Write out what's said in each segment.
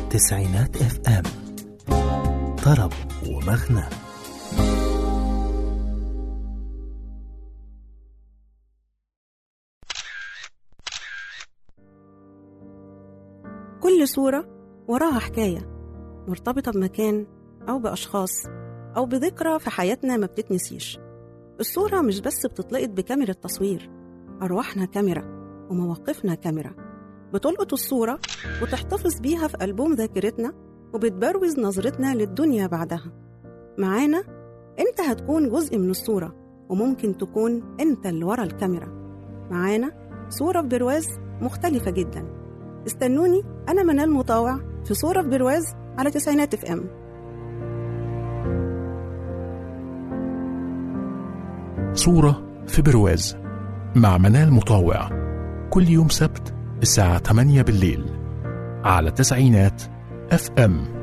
تسعينات اف ام طرب ومغنى كل صورة وراها حكاية مرتبطة بمكان أو بأشخاص أو بذكرى في حياتنا ما بتتنسيش الصورة مش بس بتتلقط بكاميرا تصوير أرواحنا كاميرا ومواقفنا كاميرا بتلقط الصورة وتحتفظ بيها في ألبوم ذاكرتنا وبتبروز نظرتنا للدنيا بعدها معانا أنت هتكون جزء من الصورة وممكن تكون أنت اللي ورا الكاميرا معانا صورة في برواز مختلفة جدا استنوني أنا منال مطاوع في صورة في برواز على تسعينات اف ام صورة في برواز مع منال مطاوع كل يوم سبت الساعة 8 بالليل على تسعينات اف ام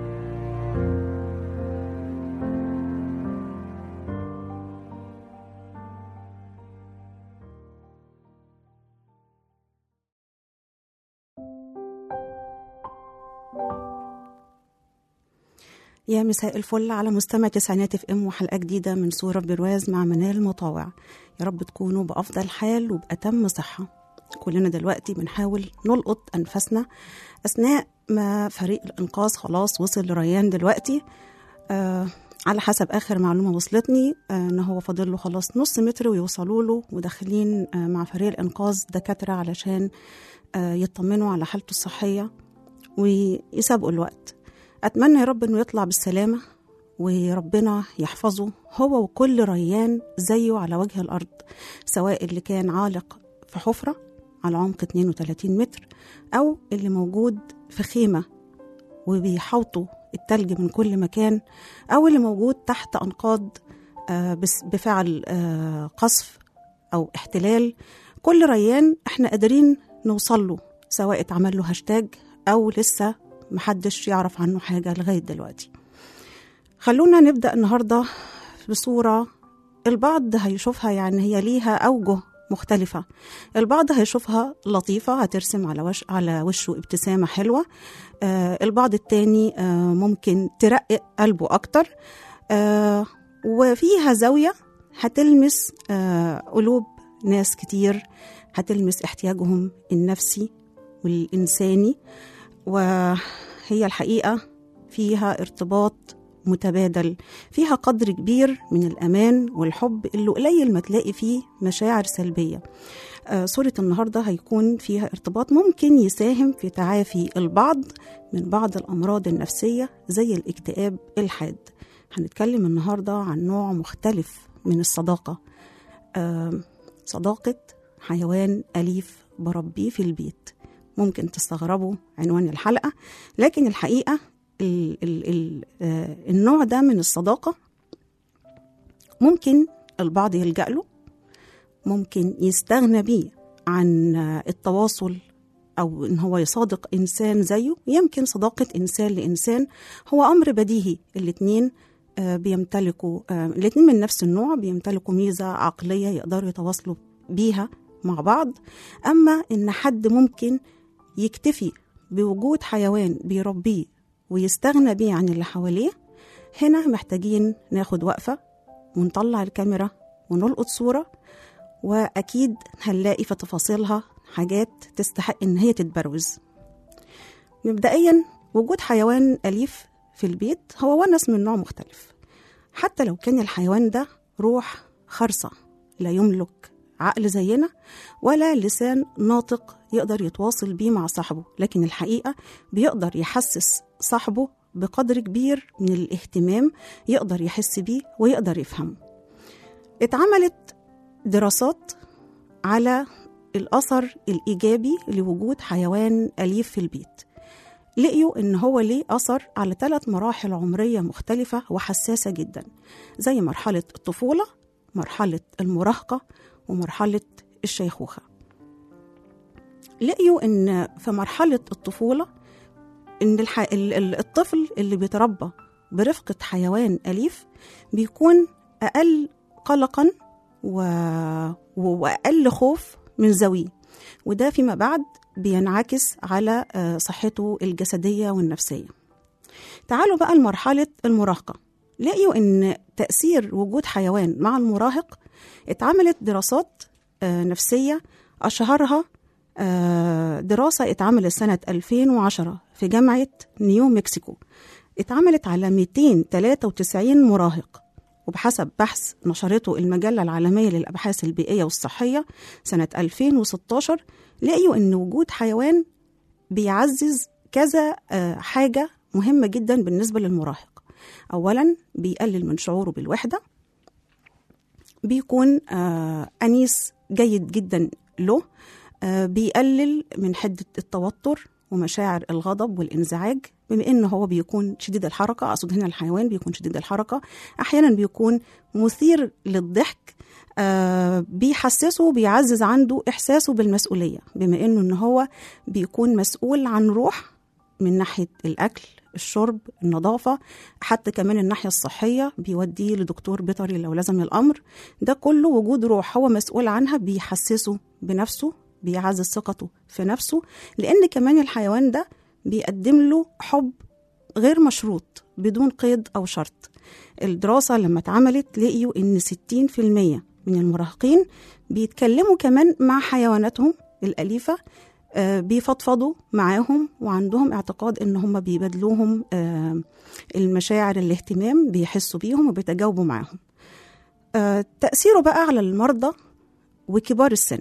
يا مساء الفل على مستمع تسعينات اف ام وحلقة جديدة من صورة في برواز مع منال مطاوع يا رب تكونوا بأفضل حال وبأتم صحة كلنا دلوقتي بنحاول نلقط أنفاسنا أثناء ما فريق الإنقاذ خلاص وصل لريان دلوقتي آه على حسب آخر معلومة وصلتني آه إن هو فاضل له خلاص نص متر ويوصلوا له وداخلين آه مع فريق الإنقاذ دكاترة علشان آه يطمنوا على حالته الصحية ويسابقوا الوقت أتمنى يا رب إنه يطلع بالسلامة وربنا يحفظه هو وكل ريان زيه على وجه الأرض سواء اللي كان عالق في حفرة على عمق 32 متر أو اللي موجود في خيمة وبيحوطوا التلج من كل مكان أو اللي موجود تحت أنقاض آه، بس- بفعل آه، قصف أو احتلال كل ريان احنا قادرين نوصل له سواء اتعمل له هاشتاج أو لسه محدش يعرف عنه حاجة لغاية دلوقتي خلونا نبدأ النهاردة بصورة البعض هيشوفها يعني هي ليها أوجه مختلفة البعض هيشوفها لطيفة هترسم على وش على وشه ابتسامة حلوة آه البعض التاني آه ممكن ترقق قلبه أكتر آه وفيها زاوية هتلمس آه قلوب ناس كتير هتلمس احتياجهم النفسي والإنساني وهي الحقيقة فيها ارتباط متبادل فيها قدر كبير من الأمان والحب اللي قليل ما تلاقي فيه مشاعر سلبية آه، صورة النهاردة هيكون فيها ارتباط ممكن يساهم في تعافي البعض من بعض الأمراض النفسية زي الاكتئاب الحاد هنتكلم النهاردة عن نوع مختلف من الصداقة آه، صداقة حيوان أليف بربيه في البيت ممكن تستغربوا عنوان الحلقة لكن الحقيقة ال ال ال آه، النوع ده من الصداقة ممكن البعض يلجأ له ممكن يستغنى بيه عن آه، التواصل أو إن هو يصادق إنسان زيه يمكن صداقة إنسان لإنسان هو أمر بديهي الاتنين آه، بيمتلكوا آه، الاتنين من نفس النوع بيمتلكوا ميزة عقلية يقدروا يتواصلوا بيها مع بعض أما إن حد ممكن يكتفي بوجود حيوان بيربيه ويستغنى بيه عن اللي حواليه هنا محتاجين ناخد وقفة ونطلع الكاميرا ونلقط صورة وأكيد هنلاقي في تفاصيلها حاجات تستحق إن هي تتبروز مبدئيا وجود حيوان أليف في البيت هو ونس من نوع مختلف حتى لو كان الحيوان ده روح خرصة لا يملك عقل زينا ولا لسان ناطق يقدر يتواصل بيه مع صاحبه لكن الحقيقة بيقدر يحسس صاحبه بقدر كبير من الاهتمام يقدر يحس بيه ويقدر يفهمه اتعملت دراسات على الأثر الإيجابي لوجود حيوان أليف في البيت لقيوا إن هو ليه أثر على ثلاث مراحل عمرية مختلفة وحساسة جدا زي مرحلة الطفولة مرحلة المراهقة ومرحلة الشيخوخة لقيوا إن في مرحلة الطفولة إن الح... ال- ال- الطفل اللي بيتربى برفقة حيوان أليف بيكون أقل قلقا و... و- وأقل خوف من ذويه وده فيما بعد بينعكس على آه، صحته الجسدية والنفسية تعالوا بقى لمرحلة المراهقة لقيوا إن تأثير وجود حيوان مع المراهق اتعملت دراسات آه، نفسية أشهرها آه، دراسة اتعملت سنة 2010 في جامعة نيو مكسيكو اتعملت على 293 مراهق وبحسب بحث نشرته المجلة العالمية للأبحاث البيئية والصحية سنة 2016 لقيوا إن وجود حيوان بيعزز كذا آه، حاجة مهمة جدا بالنسبة للمراهق أولا بيقلل من شعوره بالوحدة بيكون آه، أنيس جيد جدا له آه، بيقلل من حدة التوتر ومشاعر الغضب والانزعاج بما ان هو بيكون شديد الحركه اقصد هنا الحيوان بيكون شديد الحركه احيانا بيكون مثير للضحك آه بيحسسه بيعزز عنده احساسه بالمسؤوليه بما انه ان هو بيكون مسؤول عن روح من ناحيه الاكل الشرب النظافه حتى كمان الناحيه الصحيه بيوديه لدكتور بيطري لو لزم الامر ده كله وجود روح هو مسؤول عنها بيحسسه بنفسه بيعزز ثقته في نفسه لان كمان الحيوان ده بيقدم له حب غير مشروط بدون قيد او شرط الدراسه لما اتعملت لقيوا ان 60% من المراهقين بيتكلموا كمان مع حيواناتهم الاليفه آه، بيفضفضوا معاهم وعندهم اعتقاد ان هم بيبادلوهم آه، المشاعر الاهتمام بيحسوا بيهم وبيتجاوبوا معاهم آه، تاثيره بقى على المرضى وكبار السن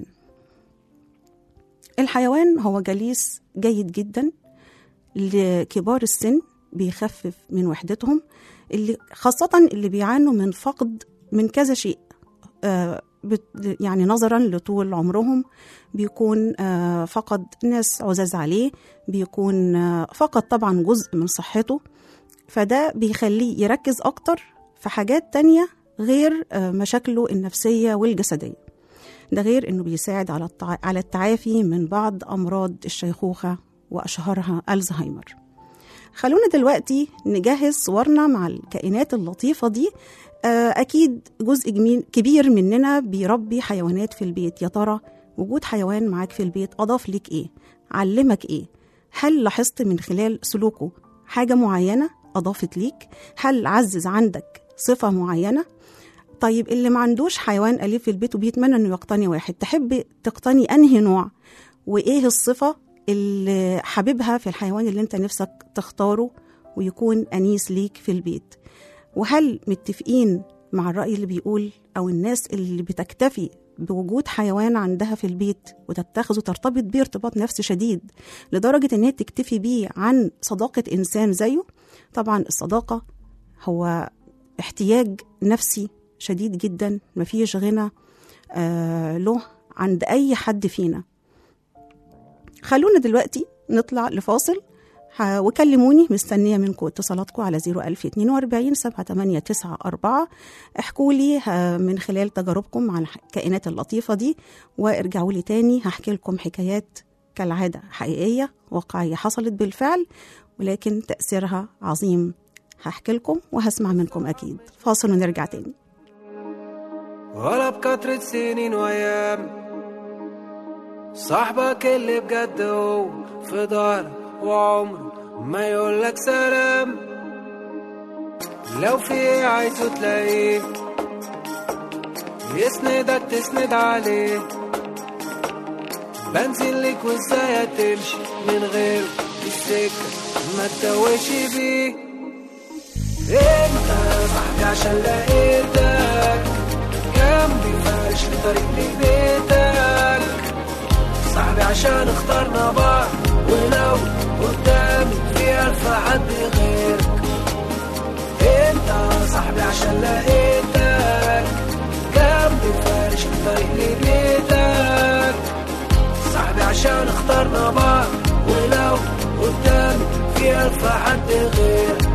الحيوان هو جليس جيد جدا لكبار السن بيخفف من وحدتهم اللي خاصة اللي بيعانوا من فقد من كذا شيء آه، بت- يعني نظرا لطول عمرهم بيكون آه، فقد ناس عزاز عليه بيكون آه، فقد طبعا جزء من صحته فده بيخليه يركز أكتر في حاجات تانية غير آه، مشاكله النفسية والجسدية ده غير انه بيساعد على التع... على التعافي من بعض امراض الشيخوخه واشهرها الزهايمر خلونا دلوقتي نجهز صورنا مع الكائنات اللطيفه دي آه، اكيد جزء جميل كبير مننا بيربي حيوانات في البيت يا ترى وجود حيوان معاك في البيت اضاف لك ايه علمك ايه هل لاحظت من خلال سلوكه حاجه معينه اضافت ليك هل عزز عندك صفه معينه طيب اللي ما عندوش حيوان أليف في البيت وبيتمنى إنه يقتني واحد تحب تقتني أنهي نوع وإيه الصفة اللي حاببها في الحيوان اللي أنت نفسك تختاره ويكون أنيس ليك في البيت وهل متفقين مع الرأي اللي بيقول أو الناس اللي بتكتفي بوجود حيوان عندها في البيت وتتخذه ترتبط بيه ارتباط نفسي شديد لدرجة إن هي تكتفي بيه عن صداقة إنسان زيه طبعا الصداقة هو احتياج نفسي شديد جدا مفيش غنى آه له عند أي حد فينا خلونا دلوقتي نطلع لفاصل ه- وكلموني مستنية منكم اتصالاتكم على 01042 7894 احكوا لي ه- من خلال تجاربكم مع الكائنات اللطيفة دي وارجعوا لي تاني هحكي لكم حكايات كالعادة حقيقية واقعية حصلت بالفعل ولكن تأثيرها عظيم هحكي لكم وهسمع منكم أكيد فاصل ونرجع تاني ولا بكترة سنين وأيام صاحبك اللي بجد هو في ظهرك وعمره ما يقولك سلام لو في ايه عايزه تلاقيه يسندك تسند عليه بنزل لك وازاي هتمشي من غيره في السكة ما تتوهش بيه انت صاحبي عشان لقيتك جنبي فارش في طريق لبيتك صاحبي عشان اخترنا بعض ولو قدامي في ألف حد غيرك انت صاحبي عشان لقيتك جنبي فارش في طريق لبيتك صاحبي عشان اخترنا بعض ولو قدامي في ألف حد غيرك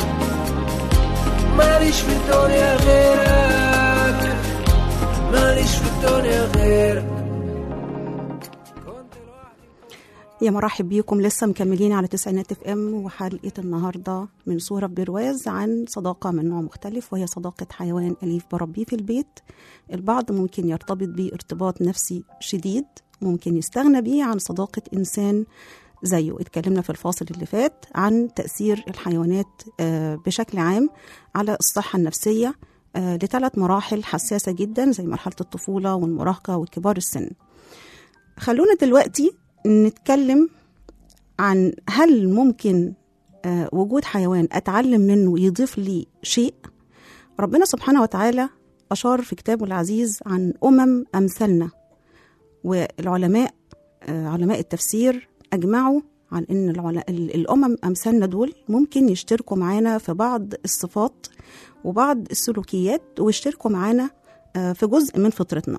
ماليش في الدنيا غيرك ماليش في الدنيا غيرك كنت لوحدي يا مرحب بيكم لسه مكملين على تسعينات اف ام وحلقه النهارده من صوره برواز عن صداقه من نوع مختلف وهي صداقه حيوان اليف بربيه في البيت البعض ممكن يرتبط بيه ارتباط نفسي شديد ممكن يستغنى بيه عن صداقة إنسان زيه اتكلمنا في الفاصل اللي فات عن تأثير الحيوانات آه، بشكل عام على الصحة النفسية آه، لثلاث مراحل حساسة جدا زي مرحلة الطفولة والمراهقة والكبار السن خلونا دلوقتي نتكلم عن هل ممكن آه، وجود حيوان أتعلم منه يضيف لي شيء ربنا سبحانه وتعالى أشار في كتابه العزيز عن أمم أمثالنا والعلماء آه، علماء التفسير أجمعوا عن أن العل- ال- الأمم أمثالنا دول ممكن يشتركوا معانا في بعض الصفات وبعض السلوكيات ويشتركوا معانا آه، في جزء من فطرتنا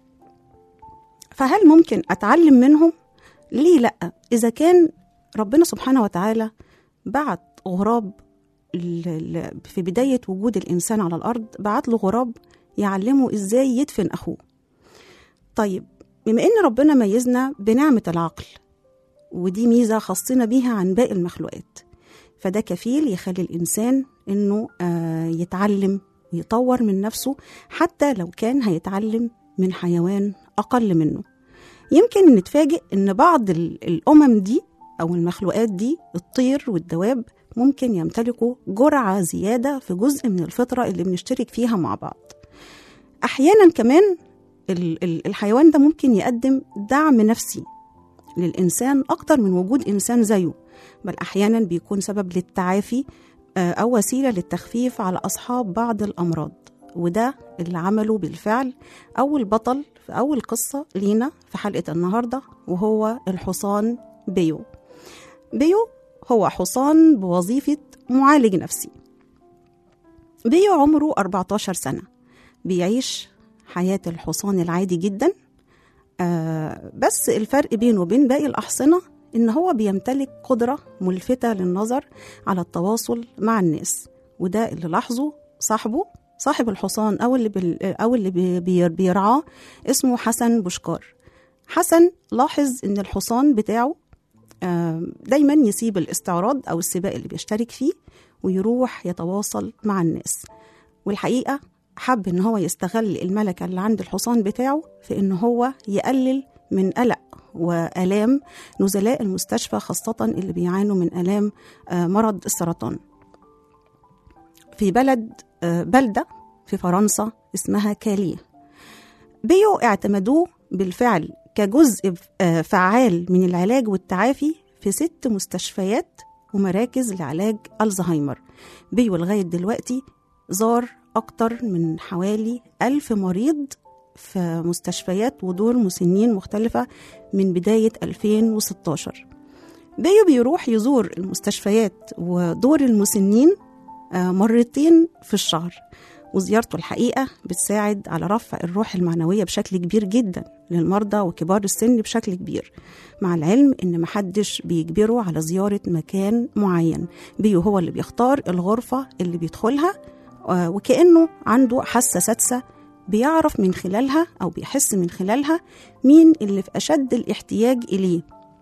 فهل ممكن أتعلم منهم؟ ليه لأ؟ إذا كان ربنا سبحانه وتعالى بعت غراب ل- ل- في بداية وجود الإنسان على الأرض بعت له غراب يعلمه إزاي يدفن أخوه طيب بما إن ربنا ميزنا بنعمة العقل ودي ميزة خاصنا بيها عن باقي المخلوقات فده كفيل يخلي الإنسان إنه آه، يتعلم ويطور من نفسه حتى لو كان هيتعلم من حيوان أقل منه يمكن نتفاجئ إن بعض ال- الأمم دي أو المخلوقات دي الطير والدواب ممكن يمتلكوا جرعة زيادة في جزء من الفطرة اللي بنشترك فيها مع بعض أحيانا كمان ال- ال- الحيوان ده ممكن يقدم دعم نفسي للإنسان أكتر من وجود إنسان زيه بل أحيانا بيكون سبب للتعافي آه، أو وسيلة للتخفيف على أصحاب بعض الأمراض وده اللي عمله بالفعل أول بطل في أول قصة لينا في حلقة النهاردة وهو الحصان بيو بيو هو حصان بوظيفة معالج نفسي بيو عمره 14 سنة بيعيش حياة الحصان العادي جدا آه بس الفرق بينه وبين باقي الأحصنة إن هو بيمتلك قدرة ملفتة للنظر على التواصل مع الناس وده اللي لاحظه صاحبه صاحب الحصان أو اللي, بال أو اللي بي- بي- بيرعاه اسمه حسن بشكار حسن لاحظ إن الحصان بتاعه آه، دايما يسيب الاستعراض أو السباق اللي بيشترك فيه ويروح يتواصل مع الناس والحقيقة حب إن هو يستغل الملكة اللي عند الحصان بتاعه في إن هو يقلل من قلق وآلام نزلاء المستشفى خاصة اللي بيعانوا من آلام آه، مرض السرطان في بلد آه، بلدة في فرنسا اسمها كاليه بيو اعتمدوه بالفعل كجزء آه، فعال من العلاج والتعافي في ست مستشفيات ومراكز لعلاج الزهايمر بيو لغاية دلوقتي زار أكتر من حوالي ألف مريض في مستشفيات ودور مسنين مختلفة من بداية 2016 بيو بيروح يزور المستشفيات ودور المسنين آه، مرتين في الشهر وزيارته الحقيقة بتساعد على رفع الروح المعنوية بشكل كبير جدا للمرضى وكبار السن بشكل كبير مع العلم إن محدش بيجبره على زيارة مكان معين بيو هو اللي بيختار الغرفة اللي بيدخلها آه، وكأنه عنده حاسة سادسة بيعرف من خلالها أو بيحس من خلالها مين اللي في أشد الاحتياج إليه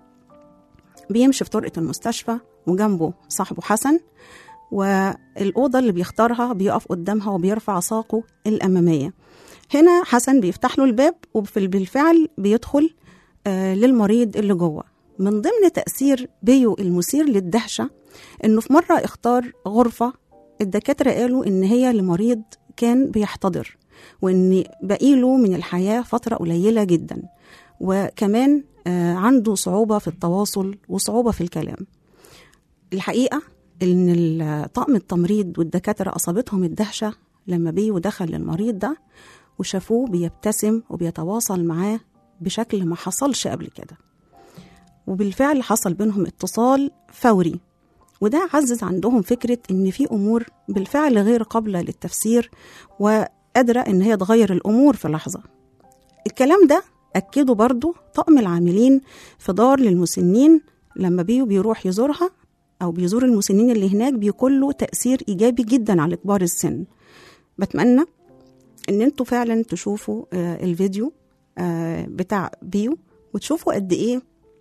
بيمشي في طرقة المستشفى وجنبه صاحبه حسن والأوضة اللي بيختارها بيقف قدامها وبيرفع ساقه الأمامية هنا حسن بيفتح له الباب وبالفعل بيدخل آه، للمريض اللي جوه من ضمن تأثير بيو المثير للدهشة إنه في مرة اختار غرفة الدكاترة قالوا إن هي لمريض كان بيحتضر وإن بقيله من الحياة فترة قليلة جدا وكمان آه، عنده صعوبة في التواصل وصعوبة في الكلام الحقيقة إن ال- طاقم التمريض والدكاترة أصابتهم الدهشة لما بيو دخل للمريض ده وشافوه بيبتسم وبيتواصل معاه بشكل ما حصلش قبل كده وبالفعل حصل بينهم اتصال فوري وده عزز عندهم فكرة إن في أمور بالفعل غير قابلة للتفسير وقادرة إن هي تغير الأمور في لحظة الكلام ده أكده برضو طقم العاملين في دار للمسنين لما بيو بيروح يزورها أو بيزور المسنين اللي هناك بيكون له تأثير إيجابي جدا على كبار السن بتمنى إن انتوا فعلا تشوفوا آه، الفيديو آه، بتاع بيو وتشوفوا قد إيه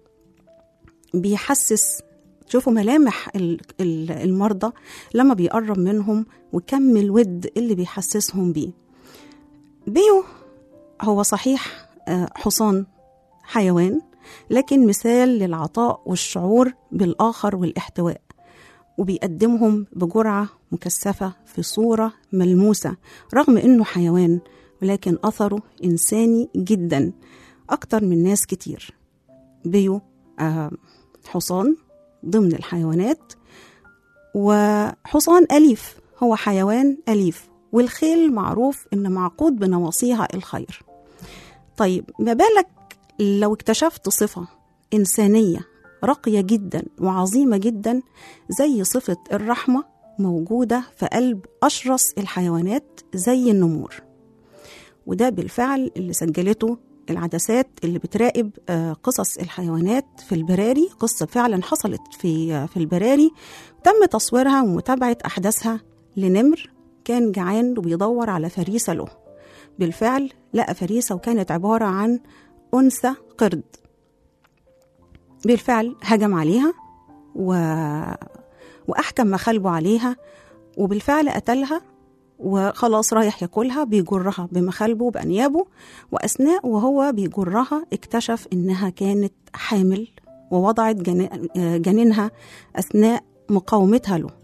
بيحسس تشوفوا ملامح ال- ال- المرضى لما بيقرب منهم وكم الود اللي بيحسسهم بيه بيو هو صحيح آه، حصان حيوان لكن مثال للعطاء والشعور بالآخر والاحتواء وبيقدمهم بجرعة مكثفة في صورة ملموسة رغم إنه حيوان ولكن أثره إنساني جدا أكتر من ناس كتير بيو آه حصان ضمن الحيوانات وحصان أليف هو حيوان أليف والخيل معروف إن معقود بنواصيها الخير طيب ما بالك لو اكتشفت صفة إنسانية راقية جدا وعظيمة جدا زي صفة الرحمة موجودة في قلب أشرس الحيوانات زي النمور وده بالفعل اللي سجلته العدسات اللي بتراقب آه، قصص الحيوانات في البراري قصة فعلا حصلت في آه، في البراري تم تصويرها ومتابعة أحداثها لنمر كان جعان وبيدور على فريسة له بالفعل لقى فريسة وكانت عبارة عن أنثى قرد بالفعل هجم عليها و... وأحكم مخالبه عليها وبالفعل قتلها وخلاص رايح ياكلها بيجرها بمخالبه بأنيابه وأثناء وهو بيجرها اكتشف إنها كانت حامل ووضعت جن- جنينها أثناء مقاومتها له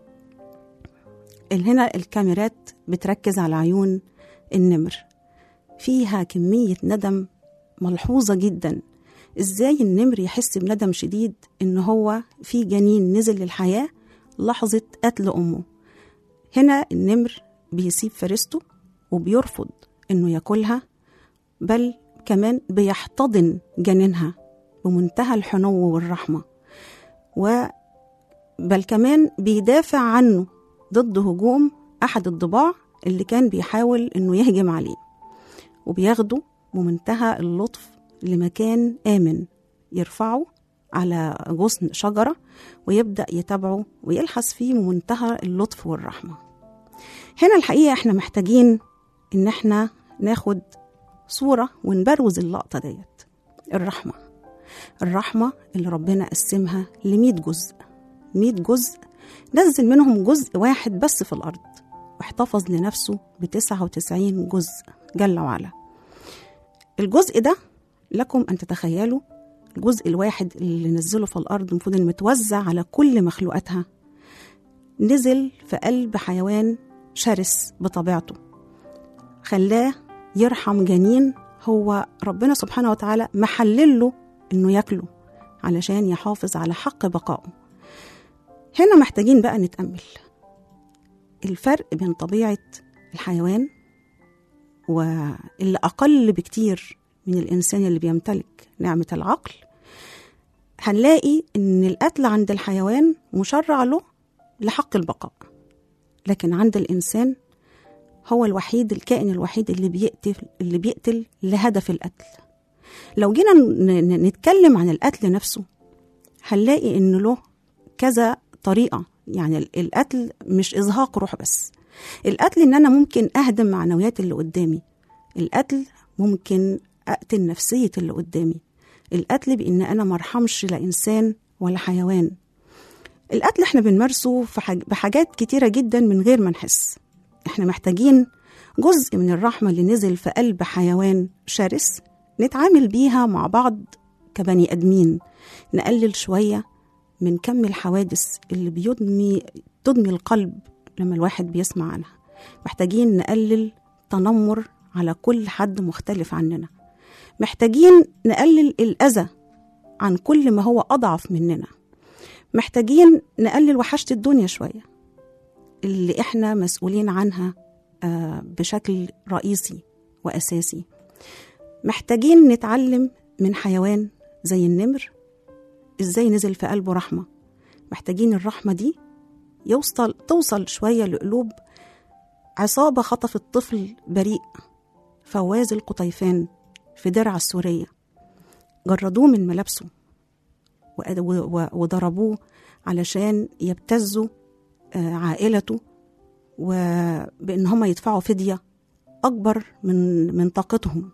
هنا الكاميرات بتركز على عيون النمر فيها كمية ندم ملحوظة جدا ازاي النمر يحس بندم شديد ان هو في جنين نزل للحياة لحظة قتل أمه هنا النمر بيسيب فريسته وبيرفض انه ياكلها بل كمان بيحتضن جنينها بمنتهى الحنو والرحمة و بل كمان بيدافع عنه ضد هجوم أحد الضباع اللي كان بيحاول إنه يهجم عليه وبياخده بمنتهى اللطف لمكان آمن يرفعه على غصن شجرة ويبدأ يتابعه ويلحس فيه بمنتهى اللطف والرحمة هنا الحقيقة احنا محتاجين إن احنا ناخد صورة ونبروز اللقطة ديت الرحمة الرحمة اللي ربنا قسمها لمية جزء مية جزء نزل منهم جزء واحد بس في الأرض واحتفظ لنفسه بتسعة وتسعين جزء جل وعلا الجزء ده لكم أن تتخيلوا الجزء الواحد اللي نزله في الأرض المفروض إنه متوزع على كل مخلوقاتها نزل في قلب حيوان شرس بطبيعته خلاه يرحم جنين هو ربنا سبحانه وتعالى محلل له إنه ياكله علشان يحافظ على حق بقائه هنا محتاجين بقى نتأمل الفرق بين طبيعة الحيوان واللي أقل بكتير من الإنسان اللي بيمتلك نعمة العقل هنلاقي إن القتل عند الحيوان مشرع له لحق البقاء لكن عند الإنسان هو الوحيد الكائن الوحيد اللي بيقتل اللي بيقتل لهدف القتل لو جينا ن- ن- نتكلم عن القتل نفسه هنلاقي إن له كذا طريقة يعني ال- القتل مش إزهاق روح بس القتل إن أنا ممكن أهدم معنويات اللي قدامي القتل ممكن أقتل نفسية اللي قدامي القتل بإن أنا مرحمش لا إنسان ولا حيوان القتل احنا بنمارسه في حاج... بحاجات كتيرة جدا من غير ما نحس احنا محتاجين جزء من الرحمة اللي نزل في قلب حيوان شرس نتعامل بيها مع بعض كبني آدمين نقلل شوية من كم الحوادث اللي بيدمي تدمي القلب لما الواحد بيسمع عنها محتاجين نقلل تنمر على كل حد مختلف عننا محتاجين نقلل الأذى عن كل ما هو أضعف مننا محتاجين نقلل وحشة الدنيا شوية اللي إحنا مسؤولين عنها آه، بشكل رئيسي وأساسي محتاجين نتعلم من حيوان زي النمر إزاي نزل في قلبه رحمة محتاجين الرحمة دي يوصل توصل شوية لقلوب عصابة خطفت طفل بريء فواز القطيفان في درع السورية جردوه من ملابسه وأد- و- و- وضربوه علشان يبتزوا آه، عائلته وبإن هم يدفعوا فدية أكبر من من طاقتهم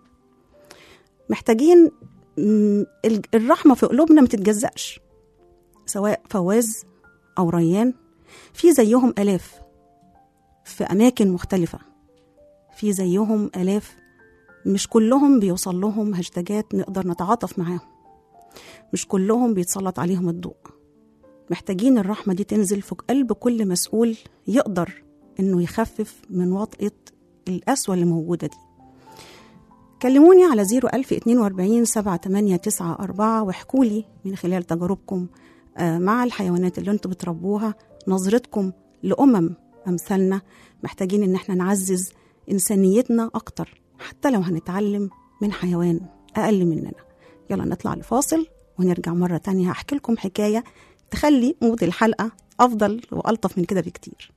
محتاجين م، ال- الرحمة في قلوبنا ما تتجزأش سواء فواز أو ريان في زيهم آلاف في أماكن مختلفة في زيهم آلاف مش كلهم بيوصل لهم هاشتاجات نقدر نتعاطف معاهم مش كلهم بيتسلط عليهم الضوء محتاجين الرحمة دي تنزل في قلب كل مسؤول يقدر إنه يخفف من وطئة القسوة اللي موجودة دي كلموني على 01042 7894 واحكوا لي من خلال تجاربكم آه، مع الحيوانات اللي انتوا بتربوها نظرتكم لأمم أمثالنا محتاجين إن احنا نعزز إنسانيتنا أكتر حتى لو هنتعلم من حيوان أقل مننا يلا نطلع لفاصل ونرجع مرة تانية هحكي لكم حكاية تخلي مود الحلقة أفضل وألطف من كده بكتير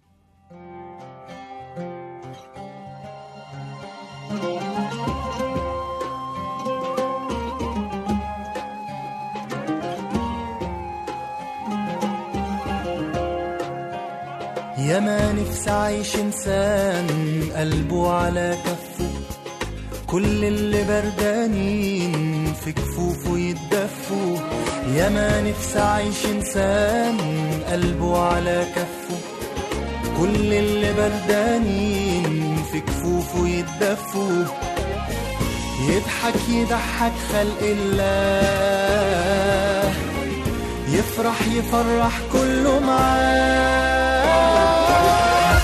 يا ما نفسي عايش انسان قلبه على كفه كل اللي بردانين في كفوفه يتدفوا يا ما نفسي عايش انسان قلبه على كفه كل اللي بردانين في كفوفه يتدفوا يضحك يضحك خلق الله يفرح يفرح كله معاه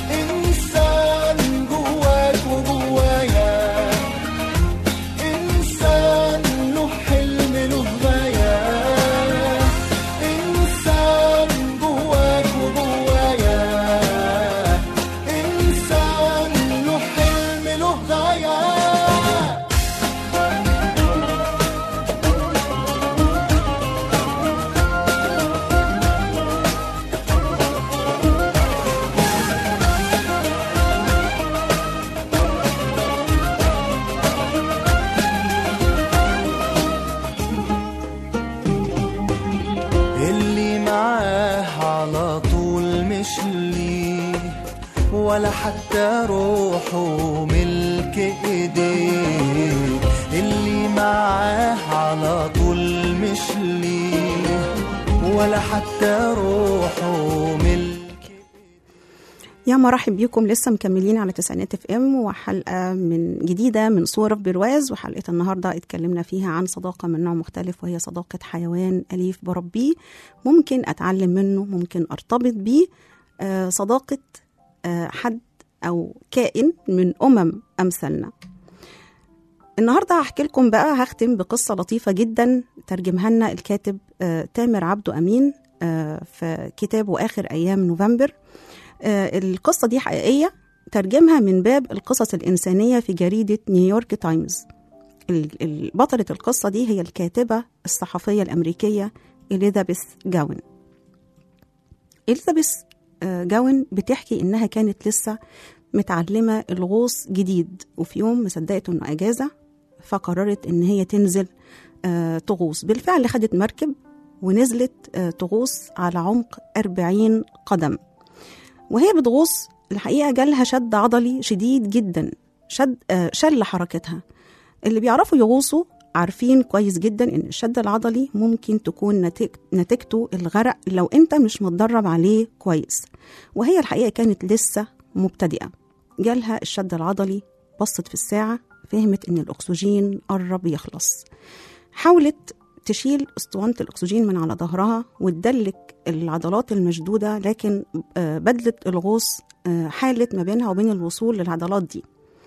إنسان جواك وجوايا إنسان له حلم له غاية إنسان جواك وجوايا إنسان له حلم له غاية اللي معاه على طول مش ليه ولا حتى روحه ملك ايديه اللي معاه على طول مش ليه ولا حتى روحه ملك يا مرحب بيكم لسه مكملين على تسعينات اف ام وحلقه من جديده من صوره في برواز وحلقه النهارده اتكلمنا فيها عن صداقه من نوع مختلف وهي صداقه حيوان اليف بربيه ممكن اتعلم منه ممكن ارتبط بيه آه، صداقه آه، حد او كائن من امم امثالنا النهارده هحكي لكم بقى هختم بقصه لطيفه جدا ترجمها لنا الكاتب آه، تامر عبده امين آه، في كتابه اخر ايام نوفمبر آه، القصة دي حقيقية ترجمها من باب القصص الإنسانية في جريدة نيويورك تايمز ال- ال- بطلة القصة دي هي الكاتبة الصحفية الأمريكية إليزابيث جاون إليزابيث آه، جاون بتحكي إنها كانت لسه متعلمة الغوص جديد وفي يوم مصدقت إنه أجازة فقررت إن هي تنزل آه، تغوص بالفعل خدت مركب ونزلت آه، تغوص على عمق 40 قدم وهي بتغوص الحقيقة جالها شد عضلي شديد جدا شد آه، شل حركتها اللي بيعرفوا يغوصوا عارفين كويس جدا ان الشد العضلي ممكن تكون نتيج- نتيجته الغرق لو انت مش متدرب عليه كويس وهي الحقيقة كانت لسه مبتدئة جالها الشد العضلي بصت في الساعة فهمت ان الاكسجين قرب يخلص حاولت تشيل اسطوانة الأكسجين من على ظهرها وتدلك العضلات المشدودة لكن آه، بدلة الغوص آه، حالت ما بينها وبين الوصول للعضلات دي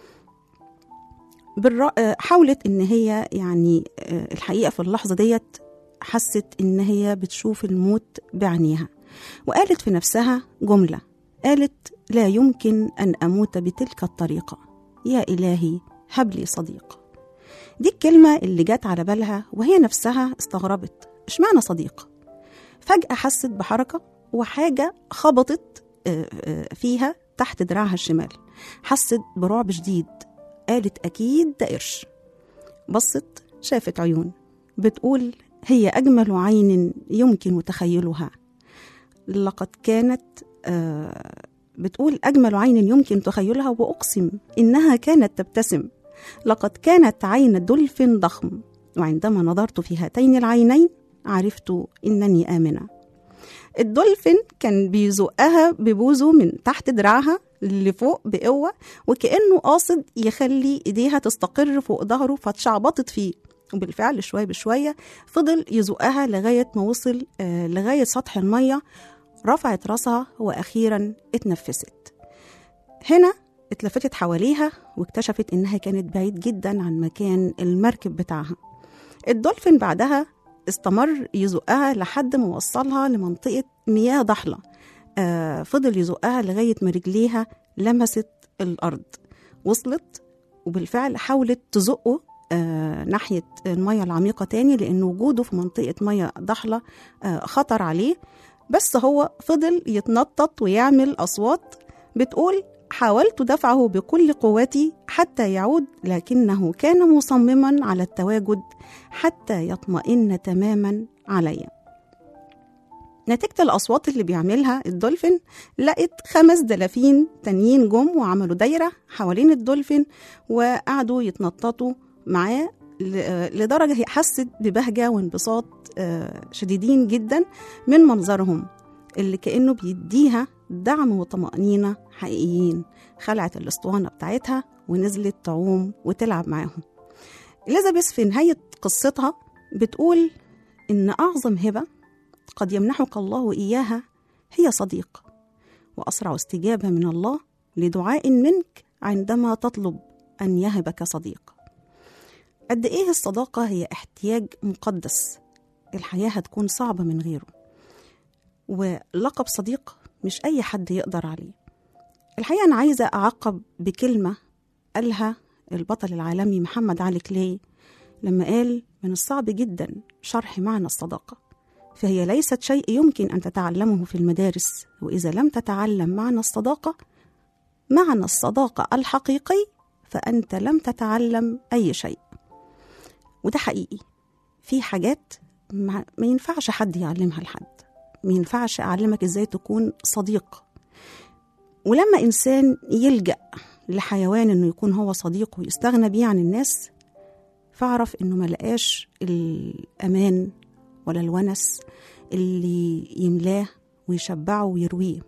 بالر... آه، حاولت إن هي يعني آه، الحقيقة في اللحظة ديت حست إن هي بتشوف الموت بعينيها وقالت في نفسها جملة قالت لا يمكن أن أموت بتلك الطريقة يا إلهي هب لي صديق دي الكلمة اللي جت على بالها وهي نفسها استغربت اشمعنى صديق فجأة حست بحركة وحاجة خبطت آه، آه، فيها تحت دراعها الشمال حست برعب شديد قالت أكيد ده قرش بصت شافت عيون بتقول هي أجمل عين يمكن تخيلها لقد كانت آه، بتقول أجمل عين يمكن تخيلها وأقسم إنها كانت تبتسم لقد كانت عين دولفين ضخم وعندما نظرت في هاتين العينين عرفت إنني آمنة الدولفين كان بيزقها ببوزه من تحت دراعها لفوق بقوة وكأنه قاصد يخلي إيديها تستقر فوق ظهره فاتشعبطت فيه وبالفعل شوية بشوية فضل يزقها لغاية ما وصل آه، لغاية سطح المية رفعت راسها وأخيرا اتنفست هنا اتلفتت حواليها واكتشفت إنها كانت بعيد جدا عن مكان المركب بتاعها الدولفين بعدها استمر يزقها لحد ما وصلها لمنطقة مياه ضحلة آه فضل يزقها لغاية ما رجليها لمست الأرض وصلت وبالفعل حاولت تزقه آه ناحية المية العميقة تاني لأن وجوده في منطقة مية ضحلة آه خطر عليه بس هو فضل يتنطط ويعمل أصوات بتقول حاولت دفعه بكل قوتي حتى يعود لكنه كان مصمما على التواجد حتى يطمئن تماما علي نتيجة الأصوات اللي بيعملها الدولفين لقت خمس دلافين تانيين جم وعملوا دايرة حوالين الدولفين وقعدوا يتنططوا معاه ل- لدرجة هي حست ببهجة وانبساط آه، شديدين جدا من منظرهم اللي كأنه بيديها دعم وطمأنينة حقيقيين خلعت الاسطوانة بتاعتها ونزلت تعوم وتلعب معاهم إليزابيث في نهاية قصتها بتقول إن أعظم هبة قد يمنحك الله إياها هي صديق وأسرع استجابة من الله لدعاء منك عندما تطلب أن يهبك صديق قد إيه الصداقة هي احتياج مقدس الحياة هتكون صعبة من غيره ولقب صديق مش أي حد يقدر عليه الحقيقة أنا عايزة أعقب بكلمة قالها البطل العالمي محمد علي كلاي لما قال من الصعب جدا شرح معنى الصداقة فهي ليست شيء يمكن أن تتعلمه في المدارس وإذا لم تتعلم معنى الصداقة معنى الصداقة الحقيقي فأنت لم تتعلم أي شيء وده حقيقي في حاجات ما ما ينفعش حد يعلمها لحد ما ينفعش أعلمك إزاي تكون صديق ولما إنسان يلجأ لحيوان إنه يكون هو صديق ويستغنى بيه عن الناس فاعرف إنه ملقاش الأمان ولا الونس اللي يملاه ويشبعه ويرويه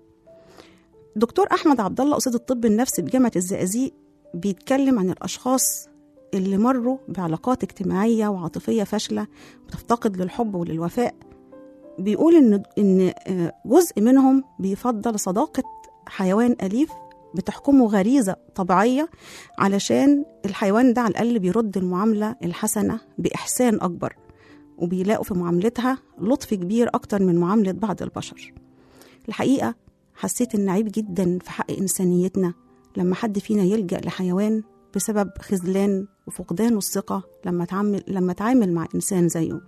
دكتور أحمد عبد الله أستاذ الطب النفسي بجامعة الزقازيق بيتكلم عن الأشخاص اللي مروا بعلاقات اجتماعية وعاطفية فاشلة وتفتقد للحب وللوفاء بيقول إن إن آه، جزء منهم بيفضل صداقة حيوان أليف بتحكمه غريزة طبيعية علشان الحيوان ده على الأقل بيرد المعاملة الحسنة بإحسان أكبر وبيلاقوا في معاملتها لطف كبير أكتر من معاملة بعض البشر الحقيقة حسيت إن عيب جدا في حق إنسانيتنا لما حد فينا يلجأ لحيوان بسبب خذلان وفقدان الثقة لما تعامل لما تعامل مع إنسان زيه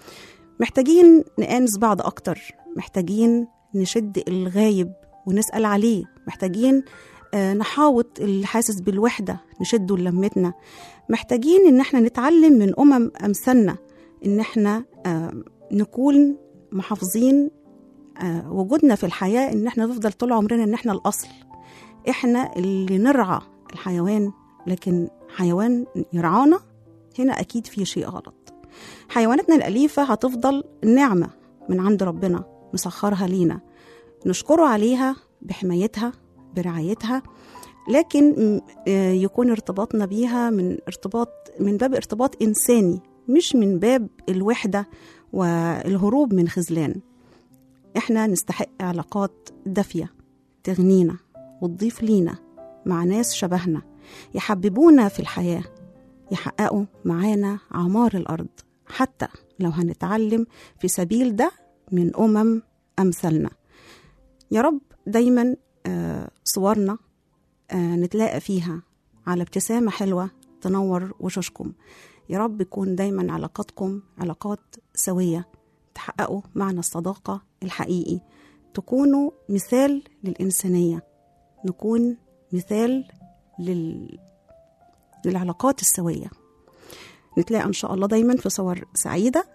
محتاجين نآنس بعض أكتر محتاجين نشد الغايب ونسأل عليه محتاجين آه، نحاوط اللي حاسس بالوحدة نشده للمتنا محتاجين إن احنا نتعلم من أمم أمثالنا إن احنا آه، نكون محافظين آه، وجودنا في الحياة إن احنا نفضل طول عمرنا إن احنا الأصل احنا اللي نرعى الحيوان لكن حيوان يرعانا هنا أكيد في شيء غلط حيواناتنا الأليفة هتفضل نعمة من عند ربنا مسخرها لينا نشكره عليها بحمايتها برعايتها لكن م- آه، يكون ارتباطنا بيها من ارتباط من باب ارتباط إنساني مش من باب الوحدة والهروب من خذلان احنا نستحق علاقات دافية تغنينا وتضيف لينا مع ناس شبهنا يحببونا في الحياة يحققوا معانا عمار الأرض حتى لو هنتعلم في سبيل ده من أمم أمثالنا يا رب دايما آه، صورنا آه، نتلاقى فيها على ابتسامة حلوة تنور وشوشكم يا رب يكون دايما علاقاتكم علاقات سوية تحققوا معنى الصداقة الحقيقي تكونوا مثال للإنسانية نكون مثال لل... للعلاقات السوية نتلاقى إن شاء الله دايما في صور سعيدة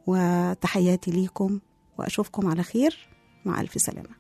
وتحياتي ليكم وأشوفكم على خير مع ألف سلامة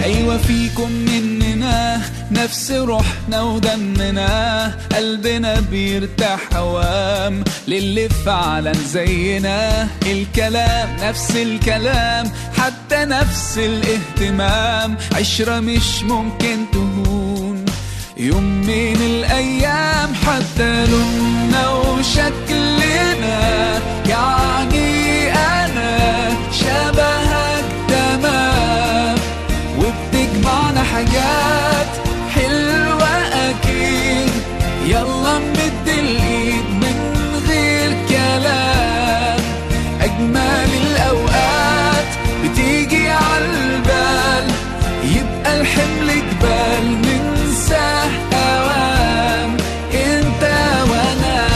أيوة فيكم مننا نفس روحنا ودمنا قلبنا بيرتاح هوام للي فعلا زينا الكلام نفس الكلام حتى نفس الاهتمام عشرة مش ممكن تهون يوم من الأيام حتى لوننا وشكلنا يعني أنا شبهك تمام وبتجمعنا حاجات حلوة أكيد يلا نمد الإيد من غير كلام أجمل الأوقات بتيجي عالبال يبقى الحمل جبال ننساه أوام انت وانا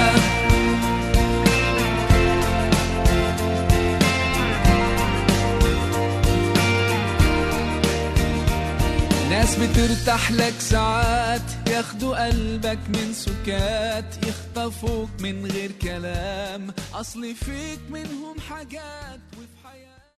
ناس بترتاح لك ساعات ياخدوا قلبك من سكات يخطفوك من غير كلام اصل فيك منهم حاجات وفي حياتك